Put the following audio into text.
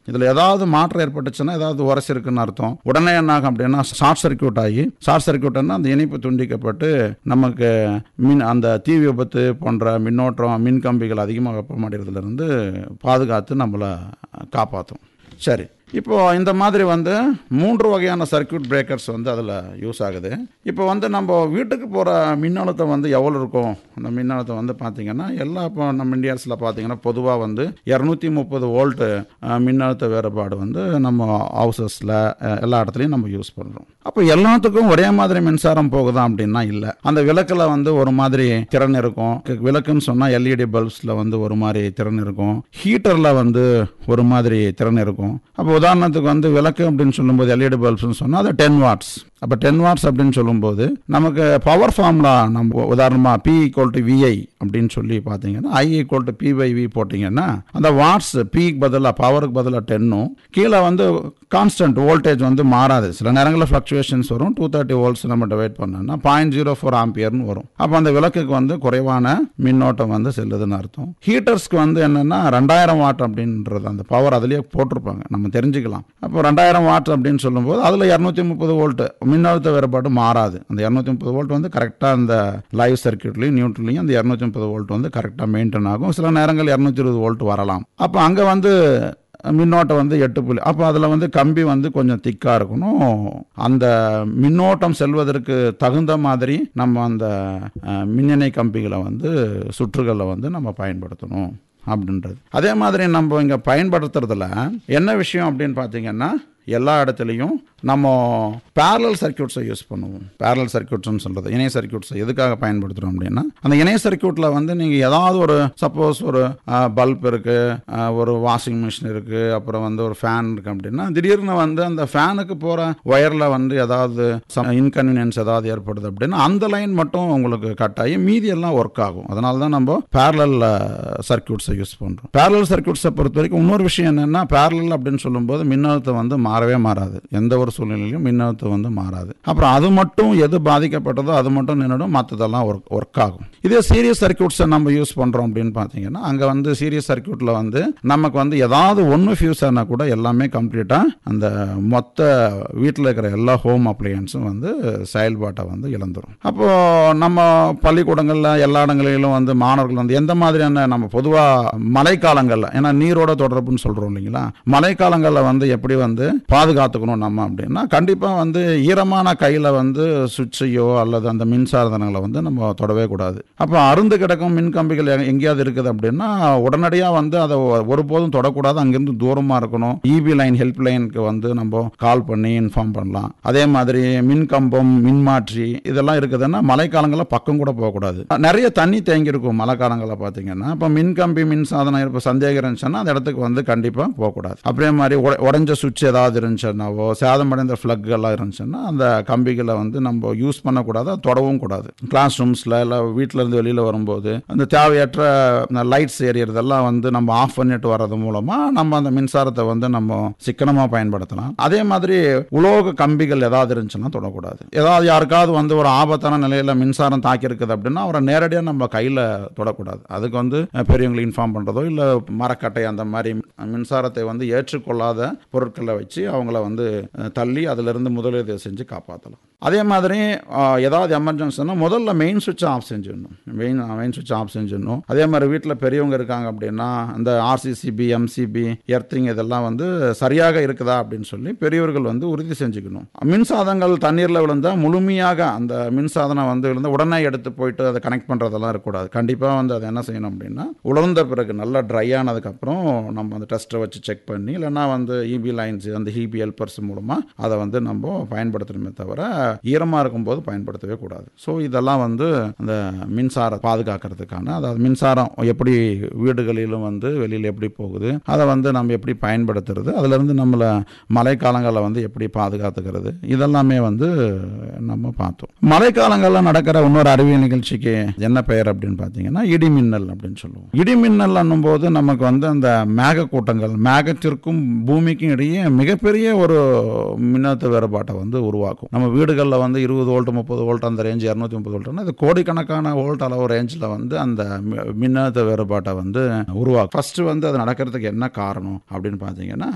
இதில் ஏதாவது மாற்றம் ஏற்பட்டுச்சுன்னா ஏதாவது உரசி இருக்குன்னு அர்த்தம் உடனே என்ன ஆகும் அப்படின்னா ஷார்ட் சர்க்யூட் ஆகி ஷார்ட் சர்க்யூட்னா அந்த இணைப்பு துண்டிக்கப்பட்டு நமக்கு மின் அந்த தீ விபத்து போன்ற மின்னோட்டம் மின் கம்பிகள் அதிகமாக வெப்பமடைகிறதுலேருந்து பாதுகாத்து நம்மளை காப்பாற்றும் சரி இப்போ இந்த மாதிரி வந்து மூன்று வகையான சர்க்யூட் பிரேக்கர்ஸ் வந்து அதில் யூஸ் ஆகுது இப்போ வந்து நம்ம வீட்டுக்கு போகிற மின்னழுத்தம் வந்து எவ்வளோ இருக்கும் அந்த மின்னழுத்தம் வந்து பார்த்திங்கன்னா எல்லா இப்போ நம்ம இந்தியாஸில் பார்த்தீங்கன்னா பொதுவாக வந்து இரநூத்தி முப்பது வோல்ட்டு மின்னழுத்த வேறுபாடு வந்து நம்ம ஹவுசஸில் எல்லா இடத்துலையும் நம்ம யூஸ் பண்ணுறோம் அப்போ எல்லாத்துக்கும் ஒரே மாதிரி மின்சாரம் போகுதா அப்படின்னா இல்லை அந்த விளக்கில் வந்து ஒரு மாதிரி திறன் இருக்கும் விளக்குன்னு சொன்னால் எல்இடி பல்ப்ஸில் வந்து ஒரு மாதிரி திறன் இருக்கும் ஹீட்டரில் வந்து ஒரு மாதிரி திறன் இருக்கும் அப்போ உதாரணத்துக்கு வந்து விளக்கு அப்படின்னு சொல்லும்போது எல்இடி பல்ப்ஸ்னு சொன்னால் அது டென் வாட்ஸ் அப்போ டென் வாட்ஸ் அப்படின்னு சொல்லும்போது நமக்கு பவர் ஃபார்முலா நம்ம உதாரணமாக பி ஈக்குவல் டு விஐ அப்படின்னு சொல்லி பார்த்தீங்கன்னா I equal to P by V போட்டிங்கன்னா அந்த வாட்ஸ் பிக்கு பதிலாக பவருக்கு பதிலாக டென்னும் கீழே வந்து கான்ஸ்டன்ட் வோல்டேஜ் வந்து மாறாது சில நேரங்களில் ஃப்ளக்சுவேஷன்ஸ் வரும் டூ தேர்ட்டி வோல்ட்ஸ் நம்ம டிவைட் பண்ணோம்னா பாயிண்ட் ஜீரோ ஃபோர் ஆம்பியர்னு வரும் அப்போ அந்த விளக்குக்கு வந்து குறைவான மின்னோட்டம் வந்து செல்லுதுன்னு அர்த்தம் ஹீட்டர்ஸ்க்கு வந்து என்னென்னா ரெண்டாயிரம் வாட் அப்படின்றது அந்த பவர் அதுலேயே போட்டிருப்பாங்க நம்ம தெரிஞ்சுக்கலாம் அப்போ ரெண்டாயிரம் வாட் அப்படின்னு சொல்லும்போது அதில் இரநூத்தி முப்பது வோல்ட்டு மின்னழுத்த வேறுபாடு மாறாது அந்த இரநூத்தி முப்பது வோல்ட் வந்து கரெக்டாக அந்த லைவ் சர்க்கியூட்லையும் நியூட்ரலையும் அந்த இரநூத்தி முப்பது வோல்ட் வந்து கரெக்டாக மெயின்டைன் ஆகும் சில நேரங்கள் இரநூத்தி இருபது வோல்ட் வரலாம் அப்போ அங்கே வந்து மின்னோட்டம் வந்து எட்டு புள்ளி அப்போ அதில் வந்து கம்பி வந்து கொஞ்சம் திக்காக இருக்கணும் அந்த மின்னோட்டம் செல்வதற்கு தகுந்த மாதிரி நம்ம அந்த மின்னணை கம்பிகளை வந்து சுற்றுகளை வந்து நம்ம பயன்படுத்தணும் அப்படின்றது அதே மாதிரி நம்ம இங்கே பயன்படுத்துறதுல என்ன விஷயம் அப்படின்னு பார்த்தீங்கன்னா எல்லா இடத்துலையும் நம்ம பேரலல் சர்க்கியூட்ஸை யூஸ் பண்ணுவோம் பேரலல் சர்க்கியூட்ஸ்னு சொல்கிறது இணைய சர்க்கியூட்ஸை எதுக்காக பயன்படுத்துகிறோம் அப்படின்னா அந்த இணைய சர்க்கியூட்டில் வந்து நீங்கள் ஏதாவது ஒரு சப்போஸ் ஒரு பல்ப் இருக்குது ஒரு வாஷிங் மிஷின் இருக்குது அப்புறம் வந்து ஒரு ஃபேன் இருக்குது அப்படின்னா திடீர்னு வந்து அந்த ஃபேனுக்கு போகிற ஒயரில் வந்து ஏதாவது இன்கன்வீனியன்ஸ் ஏதாவது ஏற்படுது அப்படின்னா அந்த லைன் மட்டும் உங்களுக்கு கட் ஆகி மீதி எல்லாம் ஒர்க் ஆகும் அதனால தான் நம்ம பேரலல் சர்க்கியூட்ஸை யூஸ் பண்ணுறோம் பேரலல் சர்க்கியூட்ஸை பொறுத்த வரைக்கும் இன்னொரு விஷயம் என்னென்னா பேரலல் அப்படின்னு சொல்லும்போது மின்னழுத்தம் வந்து மாறவே மாறாது எந்த ஒரு சூழ்நிலையிலும் மின்னழுத்தம் வந்து மாறாது அப்புறம் அது மட்டும் எது பாதிக்கப்பட்டதோ அது மட்டும் நின்றுடும் மற்றதெல்லாம் ஒர்க் ஒர்க் ஆகும் இதே சீரியஸ் சர்க்கியூட்ஸை நம்ம யூஸ் பண்ணுறோம் அப்படின்னு பார்த்தீங்கன்னா அங்கே வந்து சீரியஸ் சர்க்கியூட்டில் வந்து நமக்கு வந்து ஏதாவது ஒன்று ஃபியூஸ் ஆனால் கூட எல்லாமே கம்ப்ளீட்டாக அந்த மொத்த வீட்டில் இருக்கிற எல்லா ஹோம் அப்ளையன்ஸும் வந்து செயல்பாட்டை வந்து இழந்துடும் அப்போது நம்ம பள்ளிக்கூடங்களில் எல்லா இடங்களிலும் வந்து மாணவர்கள் வந்து எந்த மாதிரியான நம்ம பொதுவாக மழைக்காலங்களில் ஏன்னா நீரோட தொடர்புன்னு சொல்கிறோம் இல்லைங்களா மழைக்காலங்களில் வந்து எப்படி வந்து பாதுகாத்துக்கணும் நம்ம அப்படின்னா கண்டிப்பாக வந்து ஈரமான கையில் வந்து சுவிட்சையோ அல்லது அந்த மின்சாதனங்களை வந்து நம்ம தொடவே கூடாது அப்போ அருந்து கிடக்கும் மின் கம்பிகள் எங்கேயாவது இருக்குது அப்படின்னா உடனடியாக வந்து அதை ஒருபோதும் தொடக்கூடாது அங்கேருந்து தூரமாக இருக்கணும் இபி லைன் ஹெல்ப் லைனுக்கு வந்து நம்ம கால் பண்ணி இன்ஃபார்ம் பண்ணலாம் அதே மாதிரி மின் கம்பம் மின்மாற்றி இதெல்லாம் இருக்குதுன்னா மழைக்காலங்களில் பக்கம் கூட போகக்கூடாது நிறைய தண்ணி தேங்கி இருக்கும் மழை காலங்களில் பார்த்தீங்கன்னா இப்போ மின் கம்பி மின் சாதனம் இப்போ சந்தேகம் இருந்துச்சுன்னா அந்த இடத்துக்கு வந்து கண்டிப்பாக போகக்கூடாது அப்படியே மாதிரி உடஞ்ச சுவிட்ச் ஏதாவது இருந்துச்சுன்னாவோ சேதமடைந்த ஃப்ளக் எல்லாம் இருந்துச்சுன்னா அந்த கம்பிகளை வந்து நம்ம யூஸ் பண்ணக்கூடாது தொடவும் கூடாது கிளாஸ் ரூம்ஸில் இல்லை வீட்டில் இருந்து வெளியில் வரும்போது அந்த தேவையற்ற லைட்ஸ் எரியறதெல்லாம் வந்து நம்ம ஆஃப் பண்ணிட்டு வர்றது மூலமாக நம்ம அந்த மின்சாரத்தை வந்து நம்ம சிக்கனமாக பயன்படுத்தலாம் அதே மாதிரி உலோக கம்பிகள் ஏதாவது இருந்துச்சுன்னா தொடக்கூடாது ஏதாவது யாருக்காவது வந்து ஒரு ஆபத்தான நிலையில் மின்சாரம் தாக்கி இருக்குது அப்படின்னா அவரை நேரடியாக நம்ம கையில் தொடக்கூடாது அதுக்கு வந்து பெரியவங்களுக்கு இன்ஃபார்ம் பண்ணுறதோ இல்லை மரக்கட்டை அந்த மாதிரி மின்சாரத்தை வந்து ஏற்றுக்கொள்ளாத பொருட்களை வச்சு அவங்கள வந்து தள்ளி அதிலிருந்து முதலீடு செஞ்சு காப்பாற்றலாம் அதே மாதிரி ஏதாவது எமர்ஜென்சினா முதல்ல மெயின் சுவிட்சை ஆஃப் செஞ்சிடணும் மெயின் மெயின் சுவிட்ச் ஆஃப் செஞ்சிடணும் அதே மாதிரி வீட்டில் பெரியவங்க இருக்காங்க அப்படின்னா அந்த ஆர்சிசிபி எம்சிபி எர்த்திங் இதெல்லாம் வந்து சரியாக இருக்குதா அப்படின்னு சொல்லி பெரியவர்கள் வந்து உறுதி செஞ்சுக்கணும் மின்சாதங்கள் தண்ணீரில் விழுந்தால் முழுமையாக அந்த மின்சாதனம் வந்து விழுந்து உடனே எடுத்து போயிட்டு அதை கனெக்ட் பண்ணுறதெல்லாம் இருக்கக்கூடாது கண்டிப்பாக வந்து அதை என்ன செய்யணும் அப்படின்னா உலர்ந்த பிறகு நல்லா ட்ரை ஆனதுக்கப்புறம் நம்ம அந்த டெஸ்ட்டை வச்சு செக் பண்ணி இல்லைன்னா வந்து இபி லைன்ஸ் அந்த ஹிபி ஹெல்பர்ஸ் மூலமாக அதை வந்து நம்ம பயன்படுத்தணுமே தவிர ஈரமாக இருக்கும்போது பயன்படுத்தவே கூடாது ஸோ இதெல்லாம் வந்து அந்த மின்சாரம் பாதுகாக்கிறதுக்கான அதாவது மின்சாரம் எப்படி வீடுகளிலும் வந்து வெளியில் எப்படி போகுது அதை வந்து நம்ம எப்படி பயன்படுத்துறது அதிலிருந்து நம்மளை மழைக்காலங்களில் வந்து எப்படி பாதுகாத்துக்கிறது இதெல்லாமே வந்து நம்ம பார்த்தோம் மழைக்காலங்களில் நடக்கிற இன்னொரு அறிவியல் நிகழ்ச்சிக்கு என்ன பெயர் அப்படின்னு பார்த்தீங்கன்னா இடிமின்னல் அப்படின்னு சொல்லுவோம் இடிமின்னல் போது நமக்கு வந்து அந்த மேக கூட்டங்கள் மேகத்திற்கும் பூமிக்கும் இடையே மிகப்பெரிய ஒரு மின்னழுத்த வேறுபாட்டை வந்து உருவாக்கும் நம்ம வீடுகளில் வந்து இருபது வோல்ட் முப்பது வோல்ட் அந்த ரேஞ்ச் இரநூத்தி முப்பது வோல்ட்னா இது கோடிக்கணக்கான வோல்ட் அளவு ரேஞ்சில் வந்து அந்த மின்னழுத்த வேறுபாட்டை வந்து உருவாக்கும் ஃபர்ஸ்ட் வந்து அது நடக்கிறதுக்கு என்ன காரணம் அப்படின்னு பார்த்தீங்கன்னா